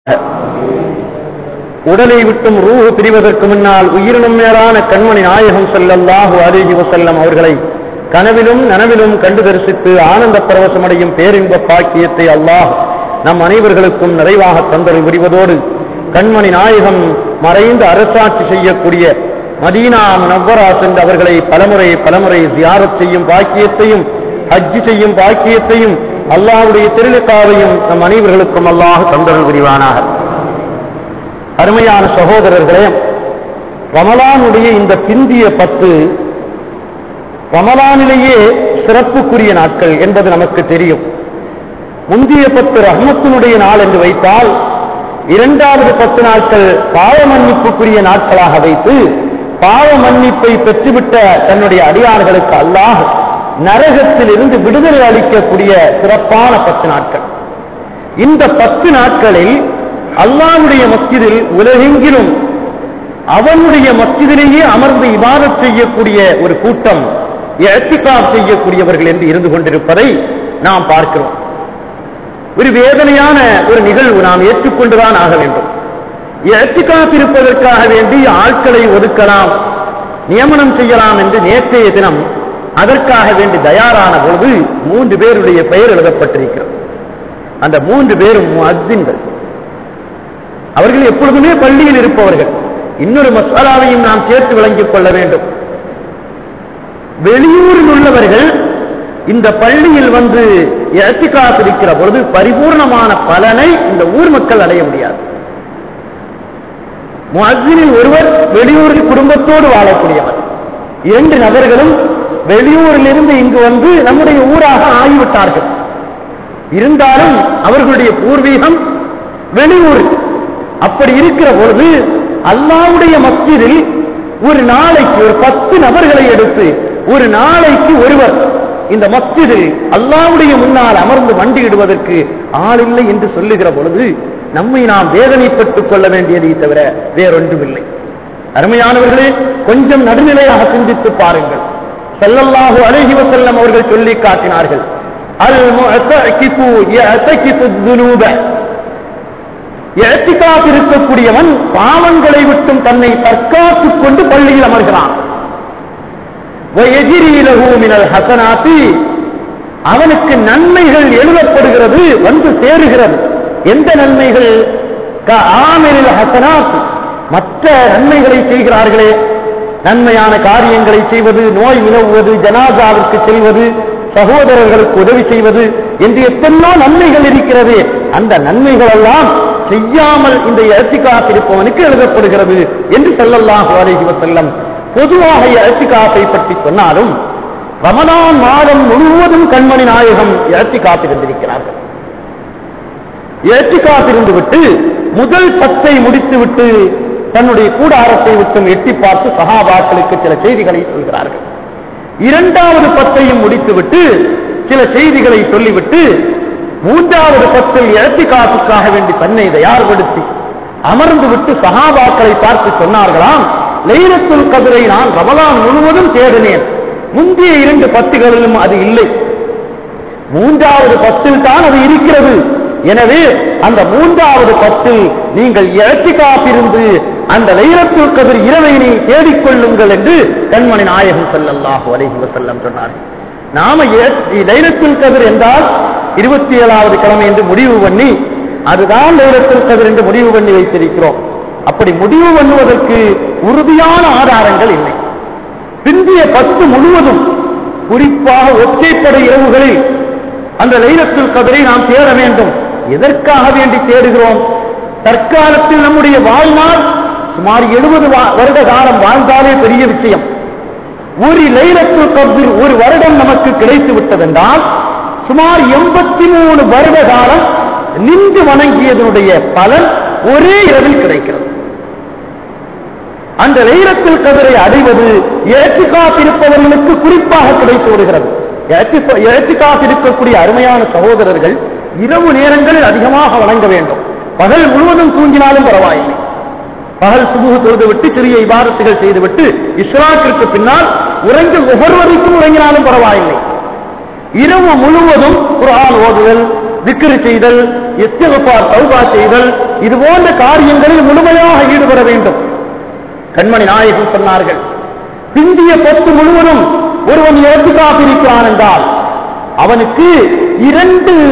உடலை விட்டும் ரூஹு பிரிவதற்கு முன்னால் உயிரினும் மேலான கண்மணி நாயகம் ஸல்லல்லாஹு அலைஹி வஸல்லம் அவர்களை கனவிலும் நனவிலும் கண்டு தரிசித்து ஆனந்த பரவசமடையும் பேரின்ப பாக்கியத்தை அல்லாஹ் நம் அனைவர்களுக்கும் நிறைவாக தந்தல் புரிவதோடு கண்மணி நாயகம் மறைந்து அரசாட்சி செய்யக்கூடிய மதீனா நவ்வரா சென்று அவர்களை பலமுறை பலமுறை ஜியாரத் செய்யும் பாக்கியத்தையும் ஹஜ்ஜி செய்யும் பாக்கியத்தையும் அல்லாஹ்வுடைய திருநிக்காவையும் நம் அனைவர்களுக்கும் அல்லாஹ் தந்தல் புரிவானாக அருமையான சகோதரர்களே ரமலானுடைய இந்த பிந்திய பத்து ரமலானிலேயே சிறப்புக்குரிய நாட்கள் என்பது நமக்கு தெரியும் முந்திய பத்து ரஹ்மத்தினுடைய நாள் என்று வைத்தால் இரண்டாவது பத்து நாட்கள் பாவ மன்னிப்புக்குரிய நாட்களாக வைத்து பாவ மன்னிப்பை பெற்றுவிட்ட தன்னுடைய அடியார்களுக்கு அல்லாஹ் நரகத்தில் இருந்து விடுதலை அளிக்கக்கூடிய சிறப்பான பத்து நாட்கள் இந்த பத்து நாட்களில் அல்லாஹ்வுடைய மஸ்ஜிதில் உலகெங்கிலும் அவனுடைய மஸ்ஜிதிலேயே அமர்ந்து இபாதத் செய்யக்கூடிய ஒரு கூட்டம் எத்திகாப் செய்யக்கூடியவர்கள் என்று இருந்து கொண்டிருப்பதை நாம் பார்க்கிறோம் ஒரு வேதனையான ஒரு நிகழ்வு நாம் ஏற்றுக்கொண்டுதான் ஆக வேண்டும் எத்திகாப் இருப்பதற்காக வேண்டி ஆட்களை ஒதுக்கலாம் நியமனம் செய்யலாம் என்று நேற்றைய தினம் அதற்காக வேண்டி தயாரான பொழுது மூன்று பேருடைய பெயர் எழுதப்பட்டிருக்கிறது அந்த மூன்று பேரும் முஅத்தின்கள் அவர்கள் எப்பொழுதுமே பள்ளியில் இருப்பவர்கள் இன்னொரு மசாலாவையும் நாம் சேர்த்து விளங்கிக் கொள்ள வேண்டும் வெளியூரில் உள்ளவர்கள் இந்த பள்ளியில் வந்து இறத்திக்காக இருக்கிற பொழுது பரிபூர்ணமான பலனை இந்த ஊர் மக்கள் அடைய முடியாது முஅஸ்ஸினில் ஒருவர் வெளியூரில் குடும்பத்தோடு வாழக்கூடியவர் இரண்டு நபர்களும் வெளியூரிலிருந்து இங்கு வந்து நம்முடைய ஊராக ஆகிவிட்டார்கள் இருந்தாலும் அவர்களுடைய பூர்வீகம் வெளியூர் அப்படி இருக்கிற பொழுது அல்லாவுடைய மஸ்ஜிதில் ஒரு நாளைக்கு ஒரு பத்து நபர்களை எடுத்து ஒரு நாளைக்கு ஒருவர் இந்த மஸ்ஜிதில் அல்லாவுடைய முன்னால் அமர்ந்து மண்டியிடுவதற்கு ஆளில்லை என்று சொல்லுகிற பொழுது நம்மை நாம் வேதனைப்பட்டுக் கொள்ள வேண்டியதை தவிர வேறொன்றுமில்லை அருமையானவர்களே கொஞ்சம் நடுநிலையாக சிந்தித்து பாருங்கள் செல்லல்லாஹு அலைஹி வஸல்லம் அவர்கள் சொல்லி காட்டினார்கள் அல் முஅத்தகிஃபு யஅதகிஃபு துனூப எத்திகாப் இருக்கக்கூடியவன் பாவங்களை விட்டும் தன்னை தற்காத்துக் கொண்டு பள்ளியில் அமர்கிறான் ஹசனாத்தி அவனுக்கு நன்மைகள் எழுதப்படுகிறது வந்து சேருகிறது எந்த நன்மைகள் ஆமிரில் ஹசனாத் மற்ற நன்மைகளை செய்கிறார்களே நன்மையான காரியங்களை செய்வது நோய் வினவுவது ஜனாதாவிற்கு செல்வது சகோதரர்களுக்கு உதவி செய்வது என்று எத்தனையோ நன்மைகள் இருக்கிறது அந்த நன்மைகள் எல்லாம் செய்யாமல் இந்த இறத்திக்காக இருப்பவனுக்கு எழுதப்படுகிறது என்று செல்லல்லாஹு அலைஹி வஸல்லம் பொதுவாக இறத்திக்காப்பை பற்றி சொன்னாலும் ரமதான் மாதம் முழுவதும் கண்மணி நாயகம் இறத்தி காத்திருந்திருக்கிறார்கள் இறத்தி காத்திருந்து விட்டு முதல் பத்தை முடித்து விட்டு தன்னுடைய கூடாரத்தை விட்டும் எட்டி பார்த்து சகாபாக்களுக்கு சில செய்திகளை சொல்கிறார்கள் இரண்டாவது பத்தையும் முடித்துவிட்டு சில செய்திகளை சொல்லிவிட்டு மூன்றாவது பத்தில் இழத்தி காசுக்காக வேண்டி தன்னை தயார்படுத்தி அமர்ந்து விட்டு சகாபாக்களை பார்த்து சொன்னார்களாம் லைலத்துல் கதிரை நான் ரமலான் முழுவதும் தேடினேன் முந்தைய இரண்டு பத்துகளிலும் அது இல்லை மூன்றாவது பத்தில் தான் அது இருக்கிறது எனவே அந்த மூன்றாவது பத்தில் நீங்கள் இழத்தி காப்பிருந்து அந்த லைலத்துல் கதிர் இரவையினை தேடிக்கொள்ளுங்கள் என்று கண்மணி நாயகம் செல்லல்லாஹு அலைஹி வஸல்லம் சொன்னார்கள் நாம லைலத்துல் கதிர் என்றால் இருபத்தி ஏழாவது கிழமை என்று முடிவு பண்ணி அதுதான் லைலத்துல் கதிர் என்று முடிவு பண்ணி வைத்திருக்கிறோம் அப்படி முடிவு பண்ணுவதற்கு உறுதியான ஆதாரங்கள் இல்லை பிந்திய பத்து முழுவதும் குறிப்பாக ஒற்றைப்படை இரவுகளில் அந்த லைலத்துல் கதிரை நாம் தேட வேண்டும் எதற்காக வேண்டி தேடுகிறோம் தற்காலத்தில் நம்முடைய வாழ்நாள் சுமார் எழுபது வருட காலம் வாழ்ந்தாலே பெரிய விஷயம் ஒரு லைலத்துல் கதிர் ஒரு வருடம் நமக்கு கிடைத்து விட்டதென்றால் சுமார் எண்பத்தி மூணு வருட காலம் நின்று வணங்கியதனுடைய பலன் ஒரே இரவில் கிடைக்கிறது அந்த லைலத்தில் கதிரை அடைவது ஏற்றுக்காத்து இருப்பவர்களுக்கு குறிப்பாக கிடைத்து வருகிறது ஏற்றுக்காத்து இருக்கக்கூடிய அருமையான சகோதரர்கள் இரவு நேரங்களில் அதிகமாக வணங்க வேண்டும் பகல் முழுவதும் தூங்கினாலும் பரவாயில்லை பகல் சுமூக தொழுது விட்டு சிறிய இபாரத்துகள் செய்துவிட்டு இஸ்லாத்திற்கு பின்னால் உறங்கி ஒவ்வொருவருக்கும் உறங்கினாலும் பரவாயில்லை இரவு முழுவதும் குரான் ஓதுதல் விக்கிரி செய்தல் இஸ்திகபார் தௌபா செய்தல் இது போன்ற காரியங்களில் முழுமையாக ஈடுபட வேண்டும் கண்மணி நாயகம் சொன்னார்கள் பிந்திய பொத்து முழுவதும் ஒருவன் இறந்து காப்பிருக்கிறான் என்றால் அவனுக்கு இரண்டு